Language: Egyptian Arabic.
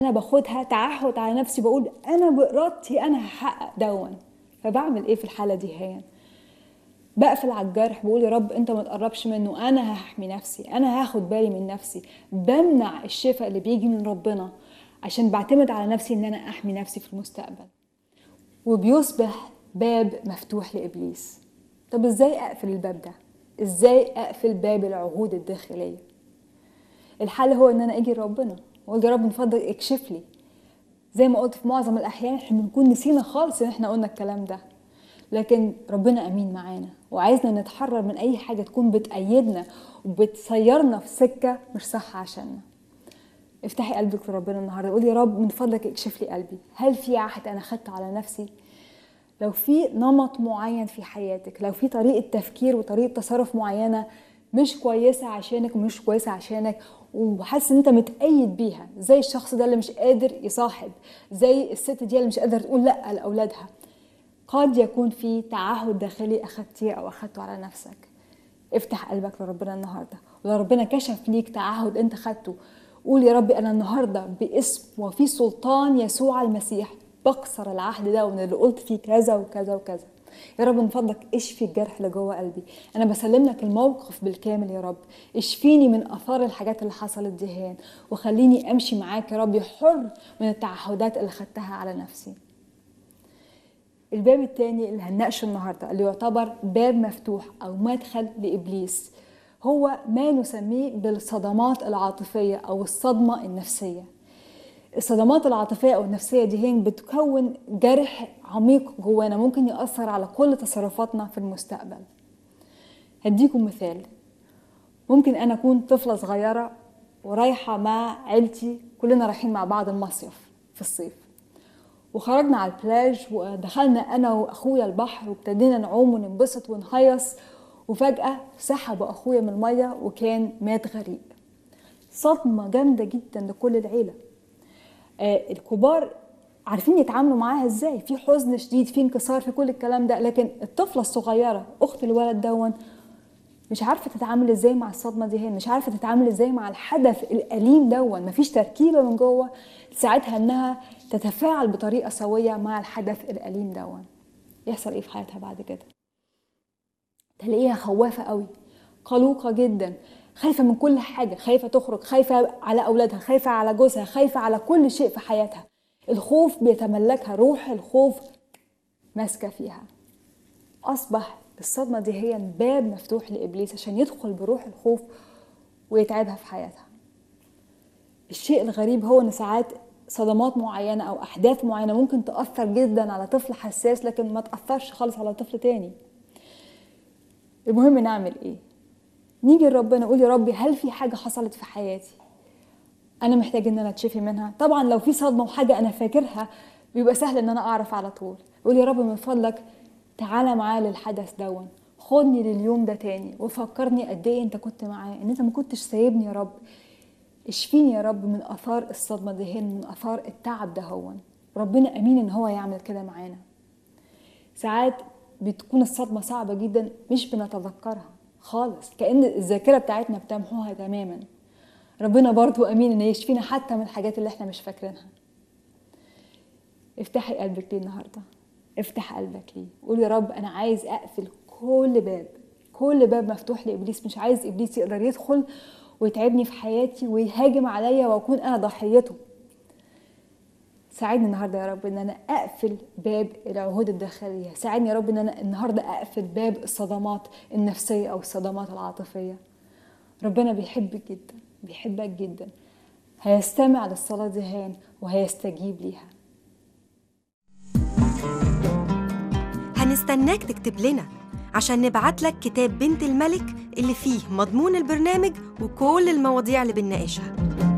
انا باخدها تعهد على نفسي بقول انا بارادتي انا هحقق دون فبعمل ايه في الحاله دي هي بقفل على الجرح بقول يا رب انت ما تقربش منه انا هحمي نفسي انا هاخد بالي من نفسي بمنع الشفاء اللي بيجي من ربنا عشان بعتمد على نفسي ان انا احمي نفسي في المستقبل وبيصبح باب مفتوح لابليس طب ازاي اقفل الباب ده ازاي اقفل باب العهود الداخليه الحل هو ان انا اجي لربنا واقول يا رب من فضلك اكشف لي زي ما قلت في معظم الاحيان احنا بنكون نسينا خالص ان احنا قلنا الكلام ده لكن ربنا امين معانا وعايزنا نتحرر من اي حاجه تكون بتأيدنا وبتسيرنا في سكه مش صح عشاننا افتحي قلبك لربنا النهارده قولي يا رب من فضلك اكشف لي قلبي هل في عهد انا خدته على نفسي لو في نمط معين في حياتك لو في طريقه تفكير وطريقه تصرف معينه مش كويسه عشانك ومش كويسه عشانك وحاسس ان انت متأيد بيها زي الشخص ده اللي مش قادر يصاحب زي الست دي اللي مش قادره تقول لا لاولادها قد يكون في تعهد داخلي اخدتيه او اخدته على نفسك افتح قلبك لربنا النهارده ولو ربنا كشف ليك تعهد انت خدته قول يا ربي انا النهارده باسم وفي سلطان يسوع المسيح بكسر العهد ده وان اللي قلت فيه كذا وكذا وكذا يا رب من فضلك اشفي الجرح اللي جوه قلبي انا بسلم لك الموقف بالكامل يا رب اشفيني من اثار الحاجات اللي حصلت دهان وخليني امشي معاك يا ربي حر من التعهدات اللي خدتها على نفسي الباب الثاني اللي هنناقشه النهارده اللي يعتبر باب مفتوح او مدخل لابليس هو ما نسميه بالصدمات العاطفيه او الصدمه النفسيه الصدمات العاطفيه او النفسيه دي هي بتكون جرح عميق جوانا ممكن ياثر على كل تصرفاتنا في المستقبل هديكم مثال ممكن انا اكون طفله صغيره ورايحه مع عيلتي كلنا رايحين مع بعض المصيف في الصيف وخرجنا على البلاج ودخلنا انا واخويا البحر وابتدينا نعوم وننبسط ونهيص وفجاه سحبوا اخويا من الميه وكان مات غريق صدمه جامده جدا لكل العيله آه الكبار عارفين يتعاملوا معاها ازاي في حزن شديد في انكسار في كل الكلام ده لكن الطفله الصغيره اخت الولد دون مش عارفه تتعامل ازاي مع الصدمه دي هي مش عارفه تتعامل ازاي مع الحدث الاليم دون مفيش تركيبه من جوه تساعدها انها تتفاعل بطريقه سويه مع الحدث الاليم دون يحصل ايه في حياتها بعد كده تلاقيها خوافه قوي قلوقه جدا خايفه من كل حاجه خايفه تخرج خايفه على اولادها خايفه على جوزها خايفه على كل شيء في حياتها الخوف بيتملكها روح الخوف ماسكه فيها اصبح الصدمه دي هي باب مفتوح لابليس عشان يدخل بروح الخوف ويتعبها في حياتها الشيء الغريب هو ان ساعات صدمات معينه او احداث معينه ممكن تاثر جدا على طفل حساس لكن ما تاثرش خالص على طفل تاني المهم نعمل ايه نيجي لربنا نقول يا ربي هل في حاجه حصلت في حياتي انا محتاج ان انا اتشفي منها طبعا لو في صدمه وحاجه انا فاكرها بيبقى سهل ان انا اعرف على طول قول يا رب من فضلك تعالى معايا للحدث دون خدني لليوم ده تاني وفكرني قد ايه انت كنت معايا ان انت ما كنتش سايبني يا رب اشفيني يا رب من اثار الصدمه دي من اثار التعب ده هون ربنا امين ان هو يعمل كده معانا ساعات بتكون الصدمه صعبه جدا مش بنتذكرها خالص كأن الذاكرة بتاعتنا بتمحوها تماما ربنا برضو أمين إن يشفينا حتى من الحاجات اللي احنا مش فاكرينها افتحي قلبك ليه النهاردة افتح قلبك ليه قول يا رب أنا عايز أقفل كل باب كل باب مفتوح لإبليس مش عايز إبليس يقدر يدخل ويتعبني في حياتي ويهاجم عليا وأكون أنا ضحيته ساعدني النهارده يا رب ان انا اقفل باب العهود الداخليه ساعدني يا رب ان انا النهارده اقفل باب الصدمات النفسيه او الصدمات العاطفيه ربنا بيحبك جدا بيحبك جدا هيستمع للصلاه دي هان وهيستجيب ليها هنستناك تكتب لنا عشان نبعت لك كتاب بنت الملك اللي فيه مضمون البرنامج وكل المواضيع اللي بنناقشها